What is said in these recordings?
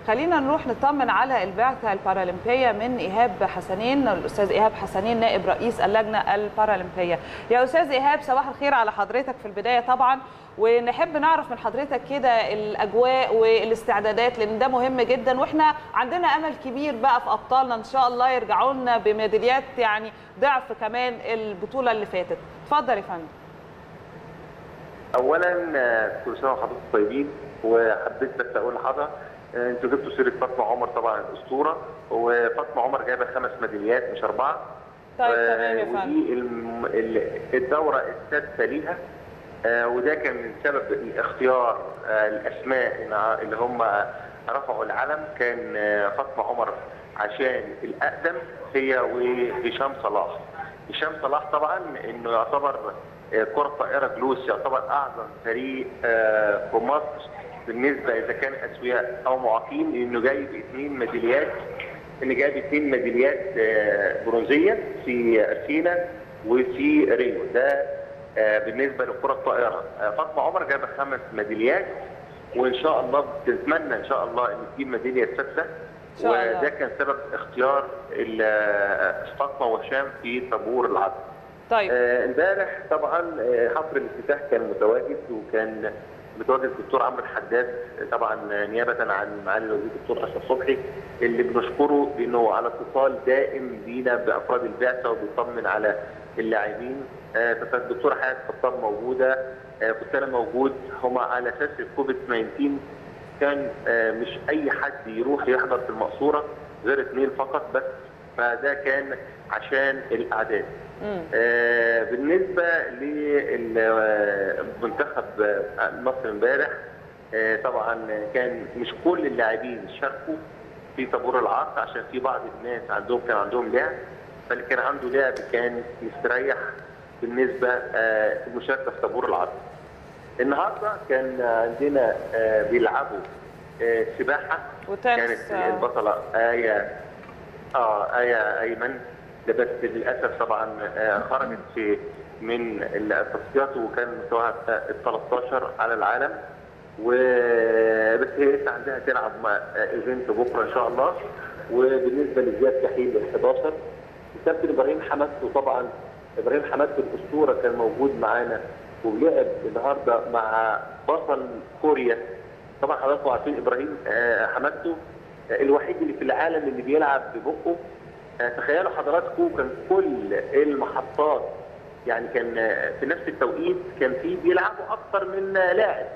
خلينا نروح نطمن على البعثه البارالمبيه من ايهاب حسنين الاستاذ ايهاب حسنين نائب رئيس اللجنه البارالمبيه يا استاذ ايهاب صباح الخير على حضرتك في البدايه طبعا ونحب نعرف من حضرتك كده الاجواء والاستعدادات لان ده مهم جدا واحنا عندنا امل كبير بقى في ابطالنا ان شاء الله يرجعوا لنا بميداليات يعني ضعف كمان البطوله اللي فاتت اتفضل يا فندم اولا كل سنه وحضرتك طيبين وحبيت بس اقول لحضرتك انتوا جبتوا سيره فاطمه عمر طبعا الاسطوره وفاطمه عمر جايبه خمس ميداليات مش اربعه طيب تمام يا فندم ودي الم- ال- الدوره السادسه ليها آه، وده كان من سبب اختيار آه، الاسماء اللي- اللي هم رفعوا العلم كان آه، فاطمه عمر عشان الاقدم هي وهشام صلاح هشام صلاح طبعا انه يعتبر آه، كره طائره جلوس يعتبر اعظم فريق آه، في مصر بالنسبه اذا كان اسوياء او معاقين لانه جايب اثنين ميداليات اللي جايب اثنين ميداليات آه، برونزيه في اثينا وفي ريو ده آه، بالنسبه للكره الطائره آه، فاطمه عمر جايبه خمس ميداليات وان شاء الله بتتمنى ان شاء الله ان تجيب ميداليه السادسه إن شاء الله. وده كان سبب اختيار ال- آه، فاطمه وهشام في طابور العرض طيب آه، امبارح طبعا آه، حفل الافتتاح كان متواجد وكان متواجد الدكتور عمرو الحداد آه، طبعا آه، نيابه عن معالي الوزير الدكتور اشرف صبحي اللي بنشكره لانه على اتصال دائم بينا بافراد البعثه وبيطمن على اللاعبين آه، كانت الدكتوره حياه خطاب موجوده آه، كنت انا موجود هما على اساس الكوفيد 19 كان آه، مش اي حد يروح يحضر في المقصوره غير اثنين فقط بس فده كان عشان الاعداد مم. آه، بالنسبه للمنتخب مصر امبارح آه، طبعا كان مش كل اللاعبين شاركوا في طابور العرض عشان في بعض الناس عندهم كان عندهم لعب فاللي كان عنده لعب كان مستريح بالنسبه آه، المشاركه في طابور العرض. النهارده كان عندنا آه، بيلعبوا آه، سباحه وتنس كانت آه. البطله آية اه آية أيمن ده بس للأسف طبعا آه، خرجت في من التصفيات وكان مستواها ال 13 على العالم وبس هي لسه عندها تلعب مع ايفنت بكره ان شاء الله وبالنسبه لزياد كحيل ال 11 الكابتن ابراهيم حمدتو طبعا ابراهيم حمدتو الاسطوره كان موجود معانا ولعب النهارده مع بطل كوريا طبعا حضراتكم عارفين ابراهيم آه، حمدتو آه، الوحيد اللي في العالم اللي بيلعب ببقه آه، تخيلوا حضراتكم كان كل المحطات يعني كان آه، في نفس التوقيت كان في بيلعبوا اكثر من آه، لاعب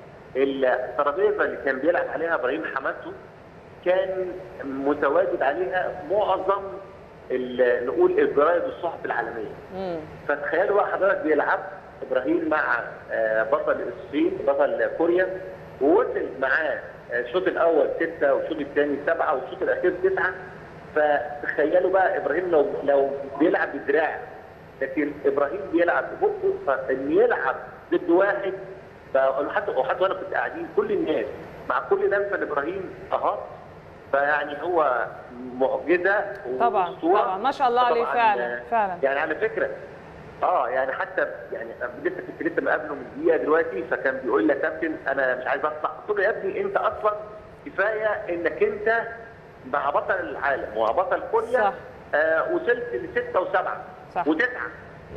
الترابيزه اللي كان بيلعب عليها ابراهيم حمدتو كان متواجد عليها معظم ال- نقول الجرايد والصحف العالميه مم. فتخيلوا بقى حضرتك بيلعب ابراهيم مع آه، بطل الصين بطل كوريا ووصل معاه آه، الشوط الاول سته والشوط الثاني سبعه والشوط الاخير تسعه فتخيلوا بقى ابراهيم لو لو بيلعب بدراع لكن ابراهيم بيلعب ببقه فان يلعب ضد واحد ف- حتى وحتى وانا كنت قاعدين كل الناس مع كل لمسه لابراهيم اهات فيعني هو معجزه طبعا وأسطورة. طبعا ما شاء الله عليه طبعاً، فعلا آه، فعلا يعني على فكره اه يعني حتى يعني لسه كنت لسه مقابله من دقيقه دلوقتي فكان بيقول لي يا كابتن انا مش عايز اطلع قلت له يا ابني انت اصلا كفايه انك انت مع بطل العالم ومع بطل كوريا صح. آه وصلت لسته وسبعه صح. وتسعه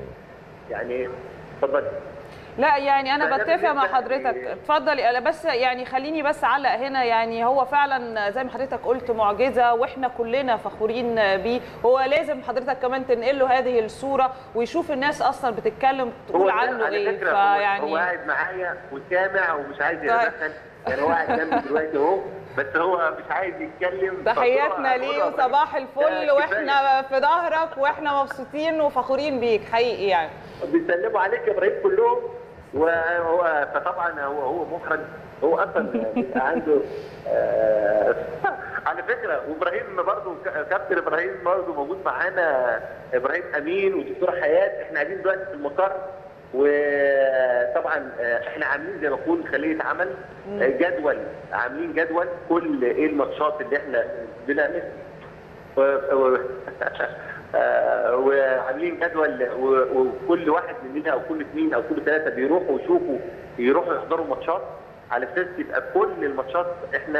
يعني اتفضل لا يعني انا فده بتفق مع بالنسبة حضرتك ل- اتفضل انا بس يعني خليني بس اعلق هنا يعني هو فعلا زي ما حضرتك قلت معجزه واحنا كلنا فخورين بيه هو لازم حضرتك كمان تنقل له هذه الصوره ويشوف الناس اصلا بتتكلم تقول هو عنه على ايه فكرة هو- هو فيعني قاعد معايا وسامع ومش عايز طيب. يتدخل يعني هو قاعد جنبي دلوقتي اهو بس هو مش عايز يتكلم تحياتنا فقلت له ليه هقول له وصباح ده الفل كفاية. واحنا في ظهرك واحنا مبسوطين وفخورين بيك حقيقي يعني بيسلموا عليك يا ابراهيم كلهم وهو فطبعا هو هو محرج هو اصلا عنده آه على فكره وابراهيم برضه كابتن ابراهيم برضه موجود معانا ابراهيم امين ودكتور حياه احنا قاعدين دلوقتي في المقر وطبعا آه، احنا عاملين زي ما نقول خليه عمل آه، جدول عاملين جدول كل ايه الماتشات اللي احنا بنعملها و- و- آه، وعاملين جدول و- وكل واحد مننا او كل اثنين او كل ثلاثه بيروحوا يشوفوا يروحوا يحضروا ماتشات على اساس يبقى كل الماتشات احنا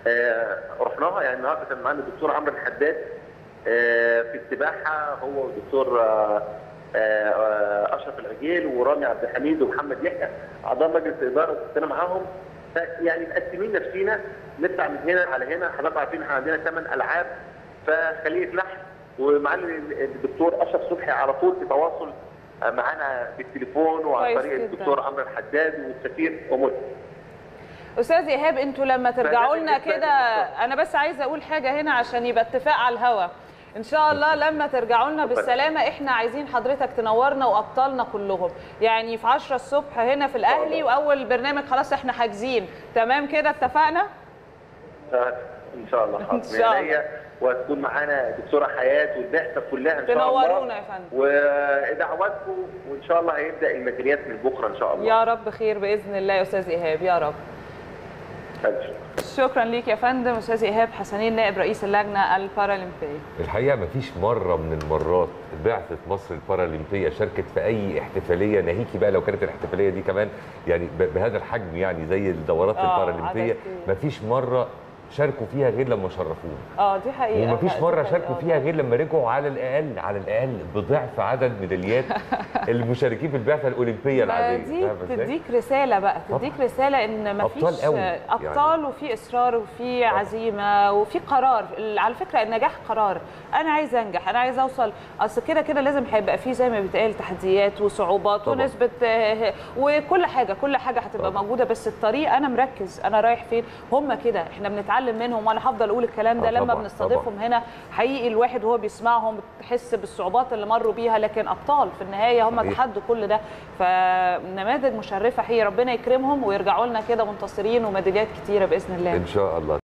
آه، رحناها يعني النهارده كان معانا الدكتور عمرو الحداد آه، في السباحه هو والدكتور آه، آه، آه، اشرف العجيل ورامي عبد الحميد ومحمد يحيى اعضاء مجلس الاداره كنا معاهم يعني مقسمين نفسينا نطلع من هنا على هنا حضرتك عارفين احنا عندنا ثمان العاب فخليه نحل ومعالي الدكتور اشرف صبحي على طول في تواصل معانا بالتليفون وعن كويس طريق جداً. الدكتور عمرو الحداد والسفير امور استاذ ايهاب انتوا لما ترجعوا فلازم لنا نتفق كده بالظبط. انا بس عايزه اقول حاجه هنا عشان يبقى اتفاق على الهوا ان شاء الله لما ترجعوا لنا اتفضل. بالسلامه احنا عايزين حضرتك تنورنا وابطالنا كلهم يعني في 10 الصبح هنا في الاهلي الله. واول برنامج خلاص احنا حاجزين تمام كده اتفقنا ان شاء الله حاضر إن شاء الله. عينيا وهتكون معانا دكتوره حياه والبعثه كلها ان شاء الله تنورونا يا فندم ودعواتكم وان شاء الله هيبدا الميداليات من بكره ان شاء الله يا رب خير باذن الله يا استاذ ايهاب يا رب ألف شكر. شكرا ليك يا فندم استاذ ايهاب حسنين نائب رئيس اللجنه البارالمبيه الحقيقه ما فيش مره من المرات بعثه مصر البارالمبيه شاركت في اي احتفاليه ناهيكي بقى لو كانت الاحتفاليه دي كمان يعني ب- بهذا الحجم يعني زي الدورات آه، البارالمبيه عدد كبير. ما فيش مره شاركوا فيها غير لما شرفونا اه دي حقيقه وما فيش لا، مره دي شاركوا حقيقة. فيها غير لما رجعوا على الاقل على الاقل بضعف عدد ميداليات المشاركين في البعثه الاولمبيه ما العاديه دي فاهمة إزاي؟ تديك رساله بقى طبعاً. تديك رساله ان ما أبطال فيش قوي ابطال وفي اصرار وفي عزيمه وفي قرار ال- على فكره النجاح قرار انا عايز انجح انا عايز اوصل اصل كده كده لازم هيبقى في زي ما بيتقال تحديات وصعوبات طبعاً. ونسبه آه، وكل حاجه كل حاجه هتبقى طبعاً. موجوده بس الطريق انا مركز انا رايح فين هم كده احنا بنتعلم منهم وانا هفضل اقول الكلام ده آه، لما طبعاً، بنستضيفهم هنا حقيقي الواحد وهو بيسمعهم بتحس بالصعوبات اللي مروا بيها لكن ابطال في النهايه هم صحيح. تحدوا كل ده فنماذج مشرفه حقيقي ربنا يكرمهم ويرجعوا لنا كده منتصرين وميداليات كتيره باذن الله ان شاء الله